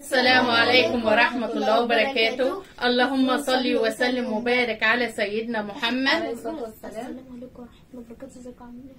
السلام عليكم ورحمة الله وبركاته اللهم صل وسلم وبارك على سيدنا محمد الصلاة والسلام السلام عليكم ورحمة الله وبركاته ازيكم عاملين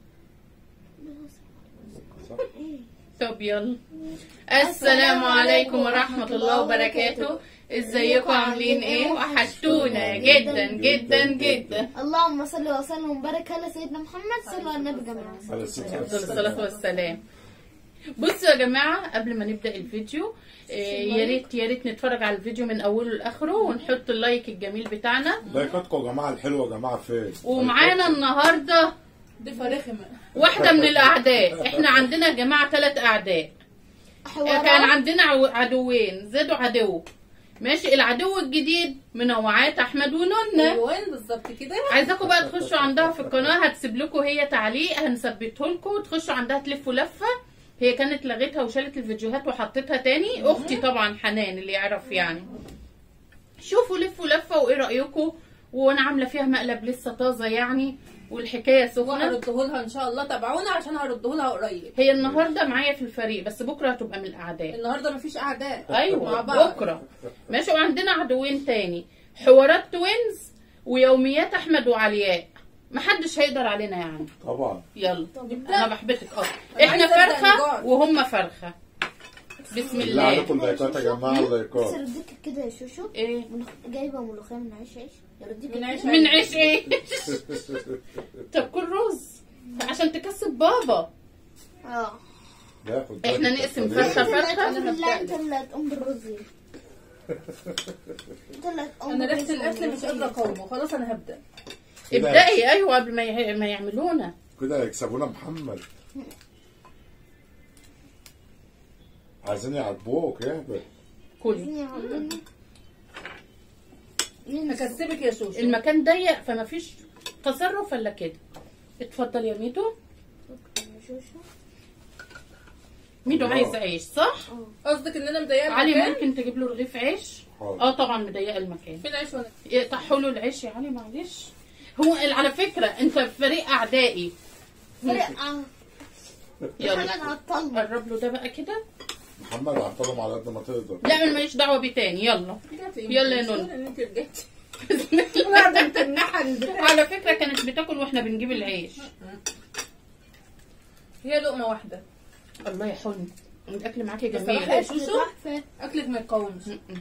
ايه؟ طب يلا السلام عليكم ورحمة الله وبركاته ازيكم عاملين ايه وحشتونا جدا جدا جدا اللهم صل وسلم وبارك على سيدنا محمد صلى على النبي جميعا على الصلاة أفضل والسلام. الصلاة والسلام بصوا يا جماعة قبل ما نبدأ الفيديو آه، يا ريت يا ريت نتفرج على الفيديو من أوله لآخره ونحط اللايك الجميل بتاعنا لايكاتكم يا جماعه الحلوه يا جماعه فين؟ ومعانا النهارده دي فرخمة واحدة من الأعداء احنا عندنا يا جماعة ثلاث أعداء كان حوارات عندنا عو- عدوين زادوا عدو ماشي العدو الجديد منوعات أحمد ونونا ايوان بالظبط كده عايزاكم بقى تخشوا عندها في القناة هتسيب لكم هي تعليق هنثبته لكم تخشوا عندها تلفوا لفة هي كانت لغتها وشالت الفيديوهات وحطيتها تاني اختي طبعا حنان اللي يعرف يعني شوفوا لفوا لفة وايه رأيكم وانا عاملة فيها مقلب لسه طازة يعني والحكاية سخنة وهرده لها ان شاء الله تابعونا عشان هرده لها قريب هي النهارده معايا في الفريق بس بكره هتبقى من الاعداء النهارده مفيش اعداء مع ايوه بعض بكره ماشي وعندنا عدوين تاني حوارات توينز ويوميات احمد وعلياء محدش هيقدر علينا يعني طبعا يلا نبدأ. انا بحبتك اه أنا احنا عايزة أبدأ فرخه الجار. وهم فرخه بسم بالله الله عليكم اللايكات يا جماعه بس اللايكات رديك كده يا شوشو ايه ملوخ- جايبه ملوخيه من عيش عيش يرديك من عيش كده. من عيش ايه طب كل رز عشان تكسب بابا اه ياخد إحنا بالك نقسم الطريقة. فرخة انت اللي فرخة. هتقوم بالله انت اللي هتقوم بالرز انت اللي هتقوم انا ريحه بالرز الاكل مش قادره والملوخية. اقاومه خلاص انا هبدا كده- ابدأي ايوه قبل ما يه- ما يعملونا كده هيكسبونا محمد عايزين يعاتبوك يا بيه. كلي عايزين يعملونا ينسوا. هكسبك يا شوشو المكان ضيق فما فيش تصرف الا كده اتفضل يا ميدو يا شوشو ميدو الله. عايز عيش صح قصدك ان انا مضايقه علي المكان؟ ممكن تجيب له رغيف عيش حاضر. اه طبعا مضيقه المكان فين عيش وانا يقطعوا له العيش يا علي معلش هو على فكره انت في فريق اعدائي فرق اه يلا حاجه عطلنا قرب له ده بقى كده محمد عطلهم على قد ما تقدر لا انا ماليش دعوه بيه تاني يلا يلا يا نونو. انت رجعتي قاعده متنحه البتاع على فكره كانت بتاكل واحنا بنجيب العيش هي لقمه واحده الله يا حلم الاكل معاكي بصراحة جميل يا شوشو تحفه اكلك ما يقاومش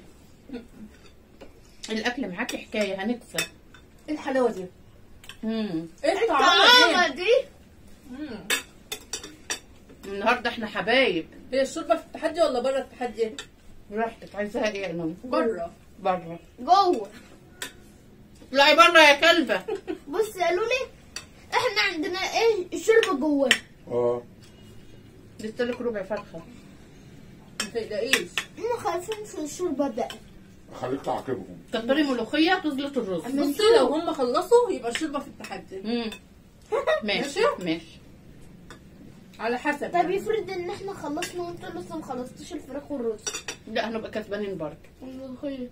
الاكل معاكي حكايه هنكسب ايه الحلاوه دي مم. ايه طعامه الطعامه دي دي مم. النهارده احنا حبايب هي الشوربه في التحدي ولا بره التحدي براحتك عايزاها ايه يا نونو بره بره جوه اطلعي بره يا كلبه بص قالوا لي احنا عندنا ايه الشوربه جوه اه لسه لك ربع فرخه ما تقلقيش هم خايفين في الشوربه بقى خليك تعاقبهم كتري ملوخيه تزلط الرز بصي لو هم خلصوا يبقى الشوربه في التحدي مم. ماشي ماشي؟ ماشي على حسب طب يعني. يفرض ان احنا خلصنا وانتوا لسه ما خلصتوش الفراخ والرز لا هنبقى كسبانين برضه والملوخيه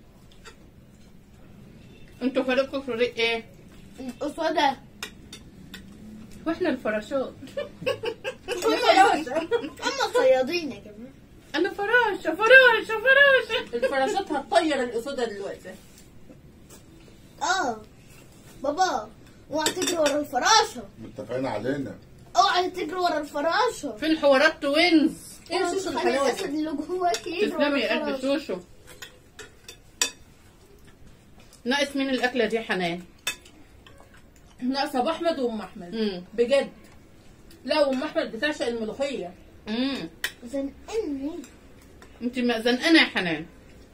انتوا فريقكم فريق ايه؟ قصادها واحنا الفراشات هم صيادين يا جماعه انا فراشه فراشه فراشه الفراشات هتطير الاسودة دلوقتي اه بابا اوعى تجري ورا الفراشه متفقين علينا اوعى تجري ورا الفراشه في الحوارات توينز ايه يا شوشو خلي الحلاوه الاسد دي اللي جواك يجري ورا تسلمي يا قلب الفراشه شوشو ناقص مين الاكله دي حنان ناقصه ابو احمد وام احمد امم بجد لا ام احمد بتعشق الملوخيه امم زنقني انت ما زنقانه يا حنان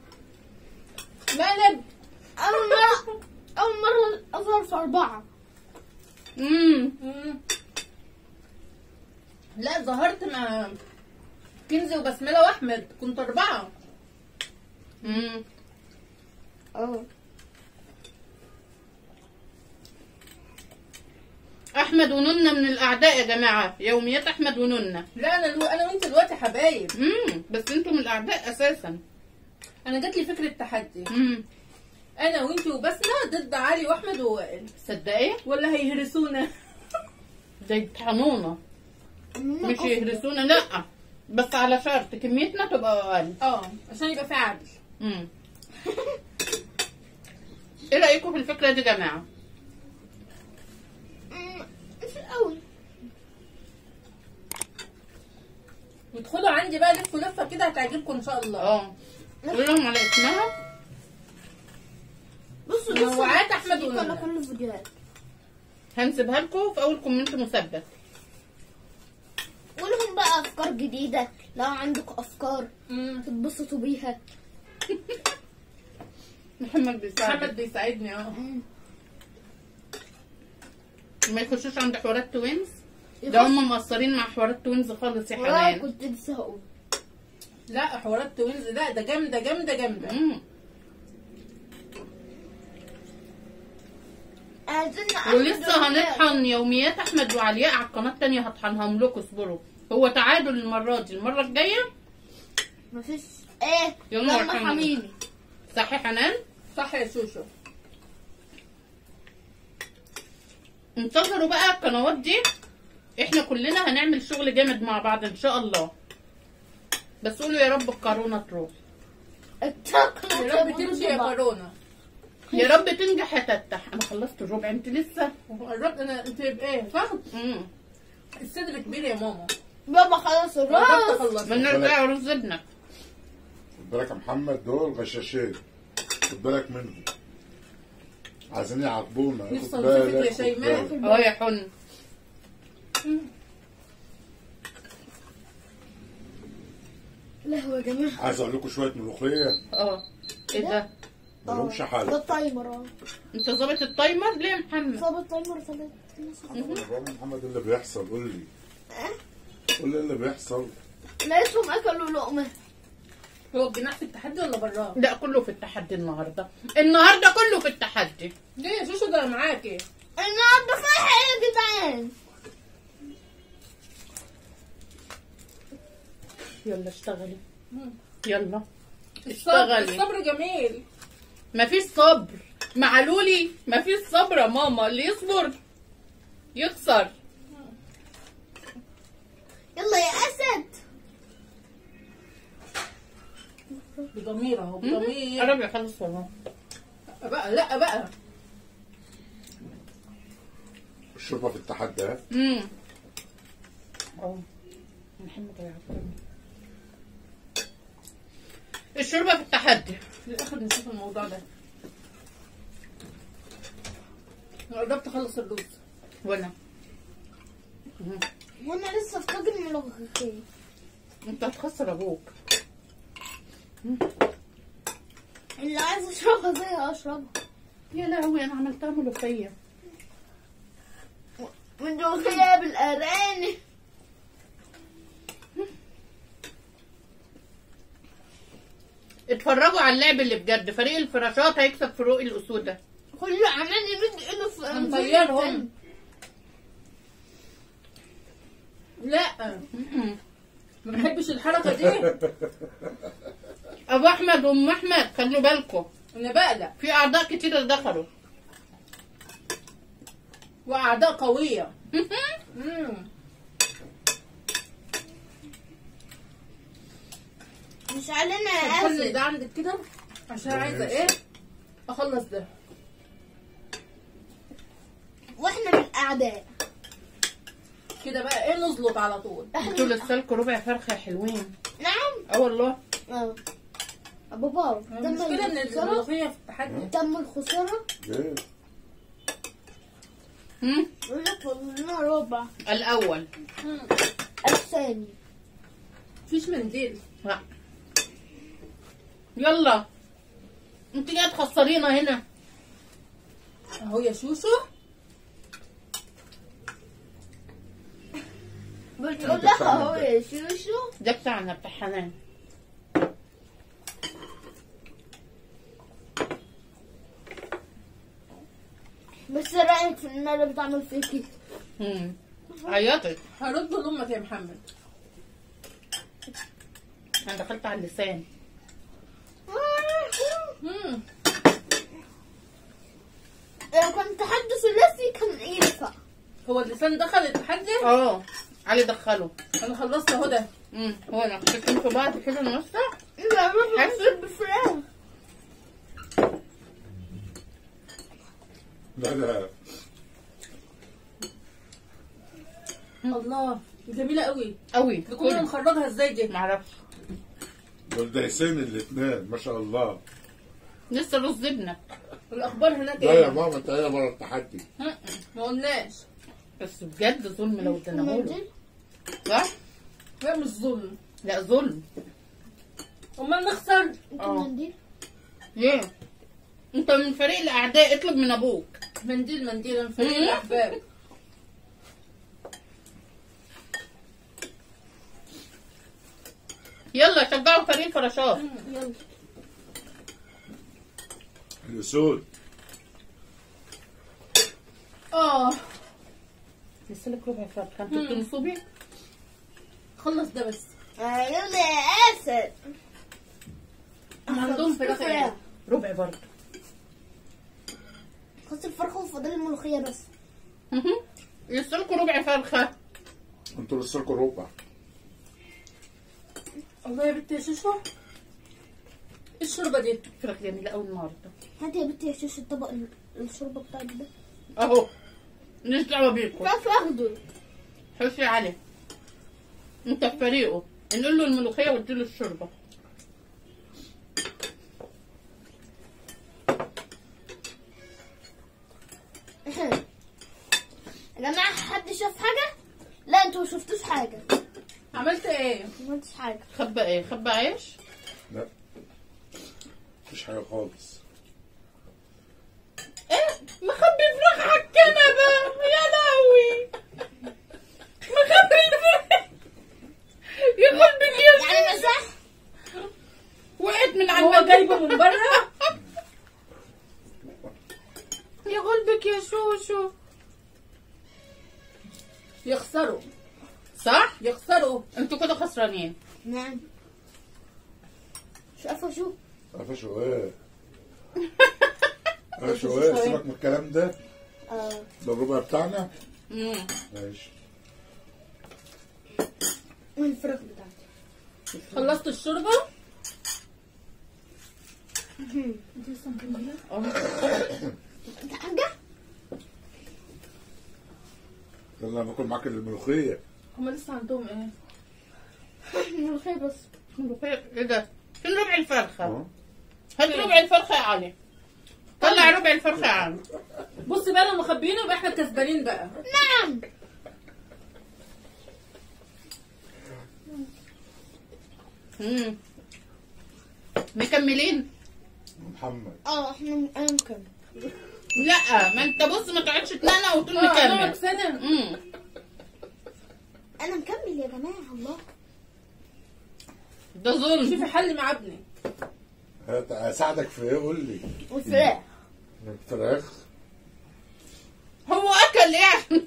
مقلب اول مره اول مره اظهر في اربعه امم مم. لا ظهرت مع كنزي وبسمله واحمد كنت اربعه امم اه احمد وننة من الاعداء يا جماعه يوميات احمد وننة لا انا الو... انا وانت دلوقتي حبايب امم بس انتوا من الاعداء اساسا انا جات لي فكره تحدي امم انا وانت وبسمه ضد علي واحمد ووائل تصدقي ولا هيهرسونا ده يطحنونا مش يهرسونا لا بس على شرط كميتنا تبقى اقل اه عشان يبقى في عدل امم ايه رايكم في الفكره دي يا جماعه مم، مش قوي يدخلوا عندي بقى لفوا لفه كده هتعجبكم ان شاء الله اه قول لهم على اسمها بصوا منوعات بصوا أحمد دي كل ونور. كل الفيديوهات هنسيبها لكم في اول كومنت مثبت ولهم بقى افكار جديده لو عندكم افكار مم. تتبسطوا بيها محمد بيساعدك محمد بيساعدني اه ما يخشوش عند حوارات توينز ده هم مقصرين مع حوارات توينز خالص يا والله حنان كنت لسه هقول لا حوارات توينز لا ده جامده جامده جامده مم. عايزين ولسه هنطحن يوميات احمد وعلياء على القناه التانية هطحنهم لكم اصبروا هو تعادل المره دي المره الجايه مفيش ايه يلا لما ارحمني. حميني صح يا حنان صح يا شوشو انتظروا بقى القنوات دي احنا كلنا هنعمل شغل جامد مع بعض ان شاء الله بس قولوا يا رب الكورونا تروح التقنية يا رب تمشي يا كورونا يا رب تنجح يا تتح انا خلصت الربع انت لسه قربت انا انت بايه صح امم الصدر كبير يا ماما بابا خلاص قربت الراس اخلص من نرجع رز ابنك خد بالك يا محمد دول غشاشين خد بالك منهم عايزين يعاقبونا خد نفسي أوصفك يا بالك، خد شيماء. بالك. اه يا حن لهوي يا جماعه عايز اقول لكم شويه ملوخيه اه ايه ده مالهمش ده حل التايمر اه انت ظابط التايمر ليه يا محمد صاب التايمر ثلاث بابا محمد ايه اللي بيحصل قول لي قول لي ايه اللي بيحصل لقيتهم اكلوا لقمه هو الجناح في التحدي ولا براه؟ لا كله في التحدي النهارده النهارده كله في التحدي ليه يا شوشو ده انا معاكي النهارده فيها ايه يا جدعان يلا اشتغلي يلا الصبر اشتغلي الصبر جميل مفيش صبر معلولي مفيش صبر يا ماما اللي يصبر يخسر يلا يا اسد بضمير اهو بضمير قرب يخلص والله بقى لا بقى الشوربه في التحدي ها امم اه محمد هيعطلني الشوربه في التحدي في الاخر نشوف الموضوع ده أنا قربت اخلص الرز وانا مم. وانا لسه في طاجن ملوخيه انت هتخسر ابوك اللي عايز اشربها زي اشربها يا لهوي انا عملتها ملوخيه ملوخيه بالارانب اتفرجوا على اللعب اللي بجد فريق الفراشات هيكسب فروق الاسودة كله عمال يمد ايده في هنطيرهم. لا مم. ما بحبش الحركه دي ابو احمد وام احمد خلوا بالكم انا بقلق في اعضاء كتير دخلوا واعداء قويه مم. مش علينا يا خلي اسد ده عندك كده عشان عايزه ايه اخلص ده واحنا من الاعداء كده بقى ايه نزلط على طول انتوا لسه لكم ربع فرخه حلوين نعم اه والله اه بابا تم المشكله ان الخسارة الملوخيه في التحدي تم الخسارة ليه؟ مم. يقول لك والله ربع الاول مم. الثاني مفيش منديل لا يلا انت جايه تخسرينا هنا اهو يا شوشو بتقول لك اهو يا شوشو ده بتاعنا بتاع حنان بس إيه رايك في ان انا بتعمل فيكي مم. عيطت هرد لامك يا محمد انا دخلت على اللسان مم. لو كان تحدي ثلاثي كان ينفع هو اللسان دخل التحدي اه علي دخله انا خلصت اهو ده امم هو انا حطيتهم في بعض كده نوسع لا روح حاسس؟ نصب بالفراخ لا لا الله جميله قوي قوي دي كنا نخرجها ازاي دي معرفش دول دايسين الاثنين ما شاء الله لسه رز زبنه الاخبار هناك لا يا ايه ماما انت هي بره التحدي ما قلناش بس بجد ظلم لو اديناهوله المنديل صح؟ لا مش ظلم لا ظلم امال نخسر انت اه. المنديل ليه؟ انت من فريق الاعداء اطلب من ابوك منديل منديل من فريق مم. الاحباب يلا شجعوا فريق الفراشات يلا الاسود اه لسه لك ربع فرخه انتوا بتنصوا بيه؟ خلص ده بس يلا يا اسد عندهم فراخ ايه ربع برضه خلص الفرخه وفاضل الملوخيه بس مهم. لسه لكم ربع فرخه انتوا لسه لكم ربع الله يا بنتي يا شوشو ايه الشوربه دي فراخ جميله قوي النهارده هات يا بنتي يا شوش الطبق ال- الشوربه بتاعك ده اهو ماليش دعوه بيكم فراخ اخضر حسي عليه انت في فريقه نقول له الملوخيه واديله الشوربه يا جماعه حد شاف حاجه لا انتوا ما شفتوش حاجه عملت ايه ما عملتش حاجه خبى ايه خبى عيش لا مفيش حاجه خالص ايه مخبي فراخ على الكنبه يا لهوي مخبي الفراخ يا قلبك يا يعني مسح وقعت من على هو المكان. جايبه من بره يا قلبك يا شوشو يخسروا صح يخسروا انتوا كده خسرانين نعم شوفوا شو قفشوا ايه قفشوا ايه سيبك من الكلام ده اه ده الربع بتاعنا امم ماشي والفراخ بتاعتي خلصت الشوربه انت حاجه يلا ناكل معاك الملوخيه هما لسه عندهم ايه الملوخيه بس ملوخية ايه ده فين ربع الفرخه اه هات ربع الفرخه يا علي طلع ربع الفرخه يا علي بصي بقى لو مخبيينه يبقى احنا كسبانين بقى نعم امم مكملين محمد اه احنا انا مكمل لا ما انت بص ما تقعدش تنقنق وتقول اه نقعد مكمل سنه امم انا مكمل يا جماعه الله ده ظلم شوفي حل مع ابني هات- اساعدك في ايه قول لي والفراخ فراخ هو اكل يعني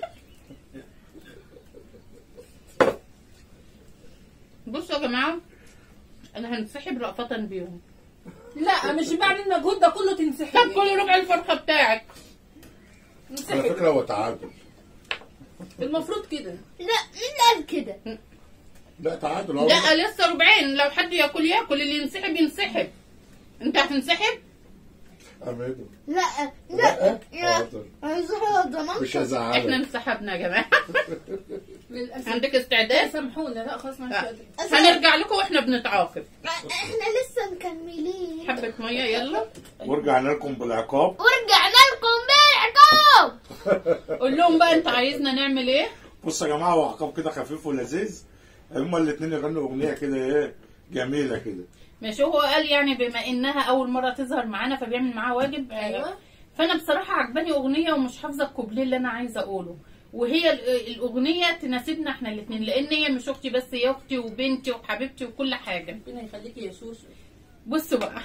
بصوا يا جماعه انا هنسحب رأفة بيهم لا مش بعد المجهود ده كله تنسحبي طب كل ربع الفرخه بتاعك على انسحبي فكره هو تعادل المفروض كده لا مين قال كده لا تعادل هو لا لسه ربعين لو حد ياكل ياكل اللي ينسحب ينسحب انت هتنسحب أميدو. لا لا لا لا حاضر عايز ضمانتك مش احنا هزعلك انسحبنا يا جماعه للاسف عندك استعداد سامحونا لا خلاص ما لا. قادر هنرجع لكم واحنا بنتعاقب احنا لسه مكملين حبه ميه يلا ورجعنا لكم بالعقاب ورجعنا لكم بالعقاب قول لهم بقى انت عايزنا نعمل ايه بصوا يا جماعه هو عقاب كده خفيف ولذيذ هما الاثنين يغنوا اغنيه كده ايه جميله كده ماشي هو قال يعني بما انها اول مره تظهر معانا فبيعمل معاها واجب ايوه فانا بصراحه عجباني اغنيه ومش حافظه الكوبليه اللي انا عايزه اقوله وهي ال- الاغنيه تناسبنا احنا الاثنين لان هي مش اختي بس هي اختي وبنتي وحبيبتي وكل حاجه ربنا يخليكي يا شوشو بصوا بقى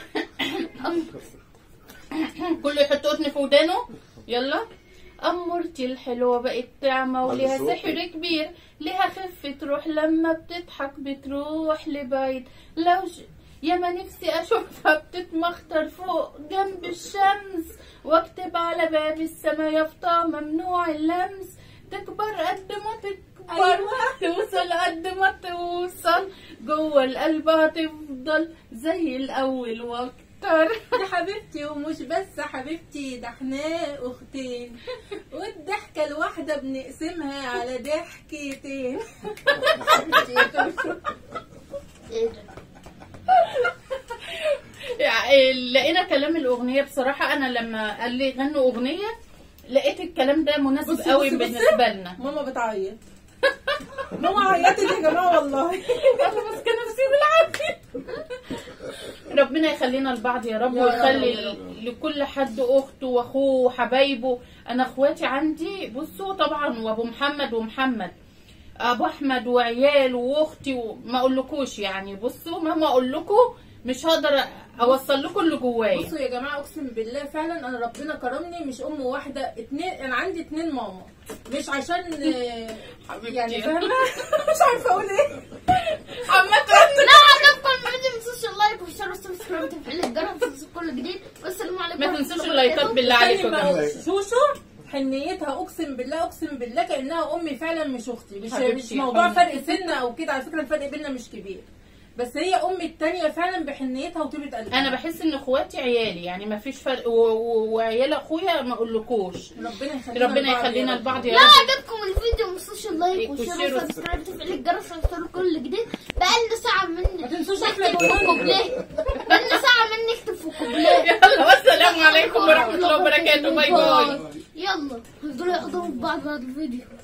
كله يحط قطن في ودانه يلا أمورتي الحلوة بقت تعمى وليها على صوتك. سحر كبير ليها خفة روح لما بتضحك بتروح لبعيد لو ش... يا ما نفسي أشوفها بتتمخطر فوق جنب الشمس واكتب على باب السما يافطة ممنوع اللمس تكبر قد ما تكبر تكبر توصل قد ما توصل جوه القلب هتفضل زي الاول واكتر دي حبيبتي ومش بس حبيبتي ده احنا اختين والضحكة الواحدة بنقسمها على ضحكتين ايه ده يعني لقينا كلام الاغنيه بصراحه انا لما قال لي غنوا اغنيه لقيت الكلام ده مناسب بصي قوي بصي بصي. بالنسبه لنا ماما بتعيط ماما عيطت يا جماعة والله انا ماسكه نفسي بالعافيه ربنا يخلينا لبعض يا رب يا رب، ويخلي يا رب. لكل حد اخته واخوه وحبايبه انا اخواتي عندي بصوا طبعا وابو محمد ومحمد ابو احمد وعياله واختي وما اقولكوش يعني بصوا مهما اقول لكم مش هقدر اوصل لكم اللي جوايا بصوا يا جماعه اقسم بالله فعلا انا ربنا كرمني مش ام واحده اتنين انا عندي اتنين ماما مش عشان آه، حبيبتي. يعني فاهمه مش عارفه اقول ايه عامة لا عجبكم الفيديو ما تنسوش اللايك والشير والسبسكرايب وتفعيل الجرس عشان كل جديد والسلام عليكم ما ورحمة تنسوش الله اللايكات وبركاته. بالله عليكم يا تاني جماعه بقى شوشو حنيتها اقسم بالله اقسم بالله كانها امي فعلا مش اختي مش حبيبتي مش يا موضوع حبيبتي. فرق سن او كده على فكره الفرق بيننا مش كبير بس هي امي التانية فعلا بحنيتها وطيبه قلبها انا بحس ان اخواتي عيالي يعني ما فيش فرق و- و- وعيال اخويا ما اقولكوش ربنا يخلينا ربنا لبعض يا يخلينا رب. لبعض يا لا رب عجبكم الفيديو ما تنسوش اللايك والشير والشير والسبسكرايب وتفعيل الجرس عشان توصلوا كل جديد بقالنا ساعة من ما تنسوش نكتب احمد في ومنى. الكوبليه بقالنا ساعة من نكتب في الكوبليه يلا والسلام عليكم ورحمه الله وبركاته باي باي يلا هنفضلوا ياخدوا في بعض بعد الفيديو